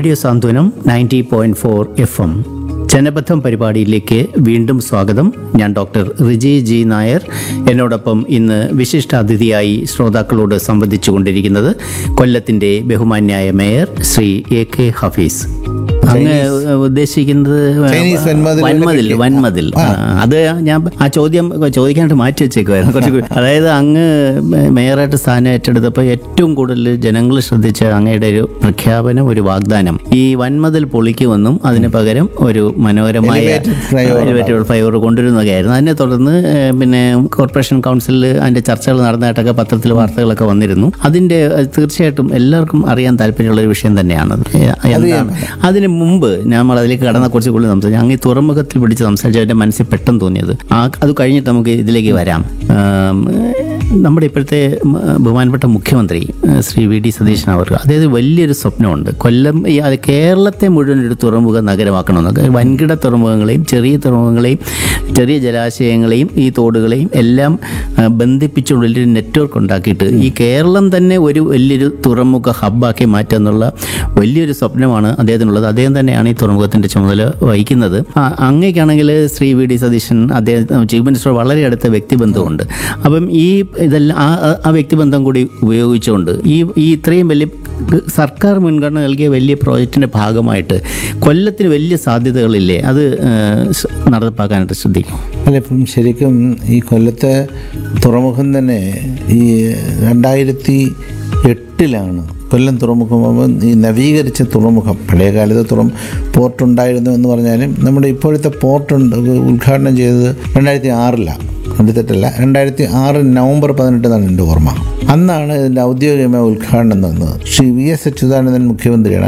Radio Santhwanam ninety point four F M ജനബദ്ധം പരിപാടിയിലേക്ക് വീണ്ടും സ്വാഗതം ഞാൻ ഡോക്ടർ റിജി ജി നായർ എന്നോടൊപ്പം ഇന്ന് വിശിഷ്ടാതിഥിയായി ശ്രോതാക്കളോട് സംവദിച്ചു കൊണ്ടിരിക്കുന്നത് കൊല്ലത്തിൻ്റെ ബഹുമാന്യായ mayor Shri A K Hafeez അങ്ങ് ഉദ്ദേശിക്കുന്നത് ചൈനീസ് വൻമതിൽ വൻമതിൽ വൻമതിൽ ആ, അത് ഞാൻ ആ ചോദ്യം ചോദിക്കാനായിട്ട് മാറ്റി വെച്ചേക്കുമായിരുന്നു കുറച്ച് കൂടി. അതായത് അങ്ങ് മേയറായിട്ട് സ്ഥാനം ഏറ്റെടുത്തപ്പോൾ ഏറ്റവും കൂടുതൽ ജനങ്ങൾ ശ്രദ്ധിച്ച അങ്ങയുടെ ഒരു പ്രഖ്യാപനം ഒരു വാഗ്ദാനം ഈ വൻമതിൽ പൊളിക്കുമെന്നും അതിന് പകരം ഒരു മനോഹരമായ Elevated flyover elevated flyover കൊണ്ടുവരുന്നതൊക്കെയായിരുന്നു അതിനെ തുടർന്ന് ഏഹ്, പിന്നെ കോർപ്പറേഷൻ കൗൺസിലിൽ അതിന്റെ ചർച്ചകൾ നടന്നതായിട്ടൊക്കെ പത്രത്തിൽ വാർത്തകളൊക്കെ വന്നിരുന്നു അതിന്റെ ഏഹ്, തീർച്ചയായിട്ടും എല്ലാവർക്കും അറിയാൻ താല്പര്യമുള്ള ഒരു വിഷയം തന്നെയാണ് എന്താണ് അതിന് മുമ്പ് നമ്മൾ അതിലേക്ക് കടന്ന കുറച്ച് കൂടുതൽ സംസാരിച്ചു അങ്ങ് ഈ തുറമുഖത്തിൽ പിടിച്ച് സംസാരിച്ച എൻ്റെ മനസ്സിൽ പെട്ടെന്ന് തോന്നിയത് ആ അത് കഴിഞ്ഞിട്ട് നമുക്ക് ഇതിലേക്ക് വരാം ആം, നമ്മുടെ ഇപ്പോഴത്തെ ഉം, ബഹുമാനപ്പെട്ട മുഖ്യമന്ത്രി ഏഹ്, ശ്രീ വി ഡി സതീശൻ അവർക്ക് അതായത് വലിയൊരു സ്വപ്നമുണ്ട് കൊല്ലം ഈ അത് കേരളത്തെ മുഴുവൻ ഒരു തുറമുഖ നഗരമാക്കണമെന്നൊക്കെ വൻകിട തുറമുഖങ്ങളെയും ചെറിയ തുറമുഖങ്ങളെയും ചെറിയ ജലാശയങ്ങളെയും ഈ തോടുകളെയും എല്ലാം ആ, ബന്ധിപ്പിച്ചുള്ള വലിയൊരു നെറ്റ്വർക്ക് ഉണ്ടാക്കിയിട്ട് ഈ കേരളം തന്നെ ഒരു വലിയൊരു തുറമുഖ ഹബ്ബാക്കി മാറ്റുക എന്നുള്ള വലിയൊരു സ്വപ്നമാണ് അദ്ദേഹത്തിനുള്ളത് അദ്ദേഹം തന്നെയാണ് ഈ തുറമുഖത്തിൻ്റെ ചുമതല വഹിക്കുന്നത് ആ, അങ്ങേക്കാണെങ്കിൽ ശ്രീ വി ഡി സതീശൻ അദ്ദേഹം ചീഫ് മിനിസ്റ്റർ വളരെ അടുത്ത വ്യക്തിബന്ധമുണ്ട് അപ്പം ഈ ഇതെല്ലാം ആ ആ- ആ വ്യക്തിബന്ധം കൂടി ഉപയോഗിച്ചുകൊണ്ട് ഈ ഈ ഇത്രയും വലിയ സർക്കാർ മുൻഗണന നൽകിയ വലിയ പ്രോജക്റ്റിൻ്റെ ഭാഗമായിട്ട് കൊല്ലത്തിന് വലിയ സാധ്യതകളില്ലേ അത് ഏഹ്, സ് നടപ്പാക്കാനായിട്ട് ശ്രദ്ധിക്കും അല്ല ഇപ്പം ശരിക്കും ഈ കൊല്ലത്തെ തുറമുഖം തന്നെ ഈ രണ്ടായിരത്തി എട്ടിലാണ് കൊല്ലം തുറമുഖം ആകുമ്പോൾ ഈ നവീകരിച്ച തുറമുഖം പഴയ കാലത്ത് തുറം പോർട്ട് ഉണ്ടായിരുന്നു എന്ന് പറഞ്ഞാലും നമ്മുടെ ഇപ്പോഴത്തെ പോർട്ട് ഉണ്ട് ഉദ്ഘാടനം ചെയ്തത് രണ്ടായിരത്തി ആറിലാണ് കണ്ടിട്ടല്ല രണ്ടായിരത്തി ആറ് നവംബർ പതിനെട്ടിനാണ് എൻ്റെ ഓർമ്മ അന്നാണ് ഇതിൻ്റെ ഔദ്യോഗികമായ ഉദ്ഘാടനം നടന്നത് ശ്രീ വി എസ് അച്യുതാനന്ദൻ മുഖ്യമന്ത്രിയാണ്